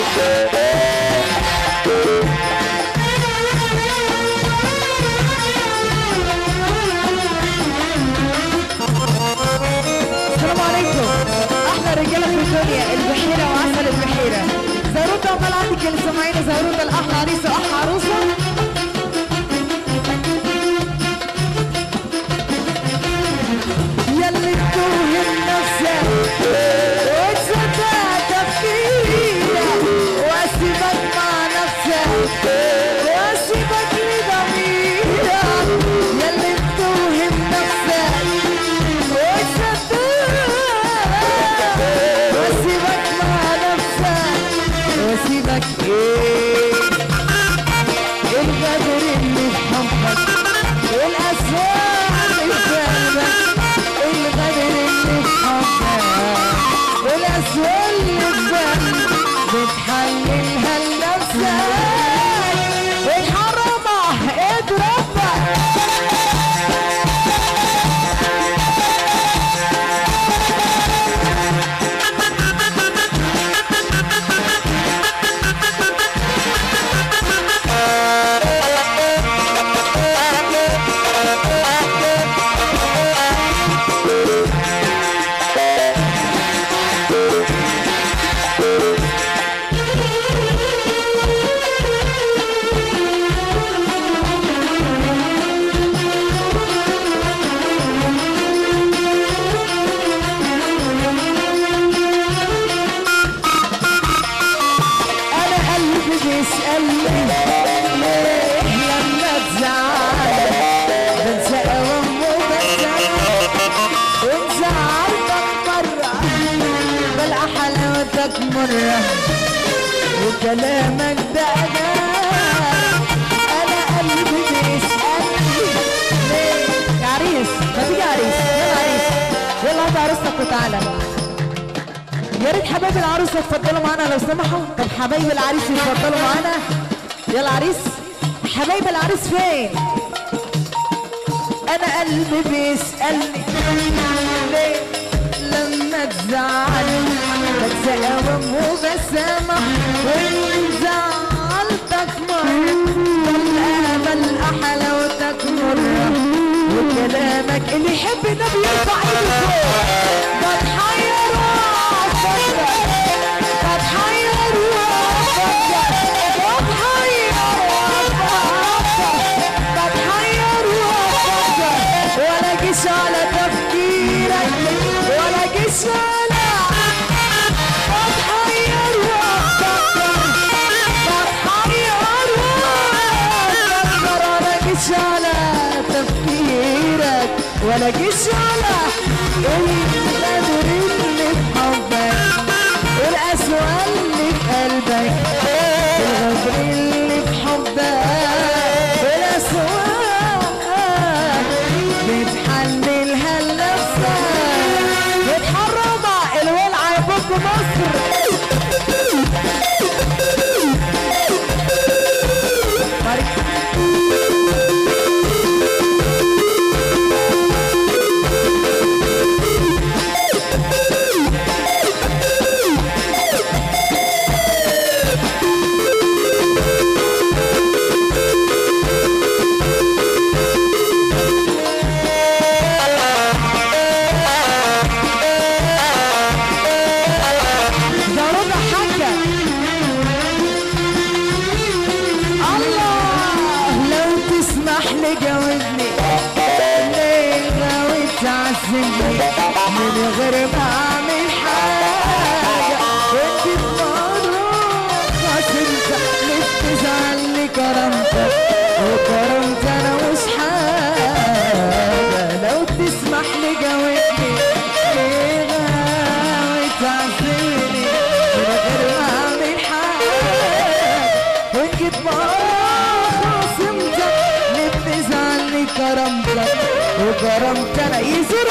السلام عليكم احلى رجاله في الدنيا البحيره وعسل البحيره زاروتا امال عندك اللي سامعيني زاروتا الاحلى عريس واحلى عروسه يلي توهم نفسك وتصدق تفكيرك واسيبك مع نفسك واسيبك لضميرك يلي توهم نفسك وتصدق واسيبك مع نفسك واسيبك ايه الغدر اللي في حبك والاسرار اللي في قلبك الغدر اللي في حبك والاسرار اللي في قلبك بتحللها لنفسك والحرامة اضربك انا قلبي بيسألني ليه لما تزعل بنسى اوام وبنسى وان زعلتك مرة بلقى حلاوتك مرة وكلامك ده انا انا قلبي بيسألني ليه يا عريس ما تيجي يا عريس يلا عريس يلا هات عروستك وتعالى يا ريت حبايب العروس يتفضلوا معانا لو سمحوا طب حبايب العريس يتفضلوا معانا يلا عريس حبايب العريس فين انا قلبي بيسألني ليه لما تزعل بنسى اوام وبسامح وان زعلتك مرة بلقى بلقى حلاوتك مرة وكلامك اللي يحب النبي يرفع ايده فوق بتحير وافكر بتحير وافكر بتحير وافكر بتحير وافكر ولا جيش على تفكيرك ولا جيش على بتحير وافكر بتحير وافكر ولا جيش على تفكيرك ولا جيش على الغدر اللي في حبك والأسوأ اللي في قلبك الغدر اللي في حبك والأسوأ بتحللها لنفسك بتحرمها الولعة يبوك مصر ضربة حاجة الله لو تسمح لي جاوبني ليه غاوي تعذبني من غير ما اعمل حاجة وانت بمرة خسرت ليه بتزعل لي كرامتك وكرمت انا مش حاجة لو تسمح لي جاوبني ليه غاوي تعذبني من غير ما اعمل حاجة وان جيت مرة خصمتك ليه بتزعل لي كرامتك وكرمت انا يزور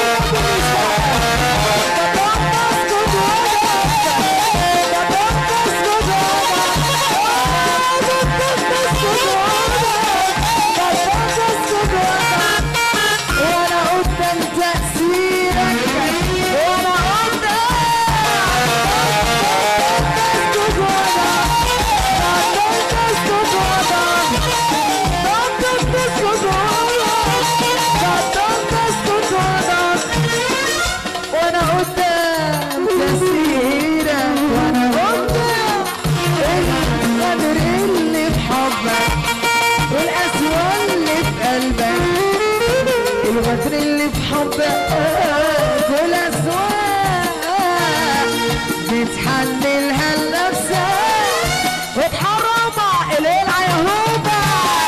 وانا قدام تأثيرك وانا قدام اسكت وانا كل أذواق بتحللها لنفسها وتحرمها إلى العيهوبة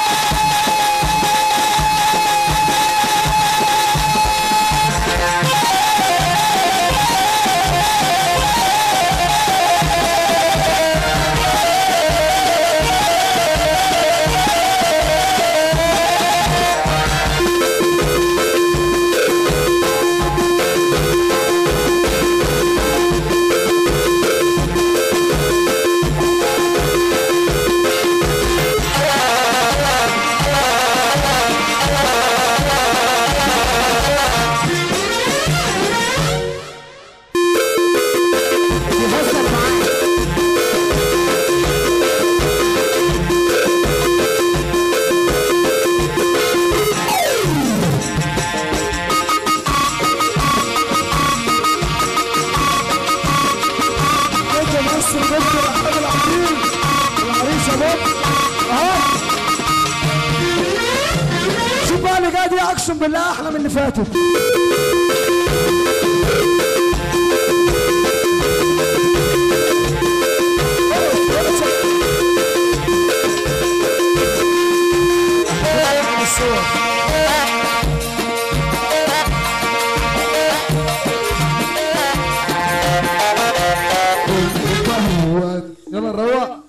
بيهزر معاك انت بس بنت احمد العظيم العريس يا بابا اهو شوف بقى اللي جاي دي اقسم بالله احلى من اللي فاتت يلا نروق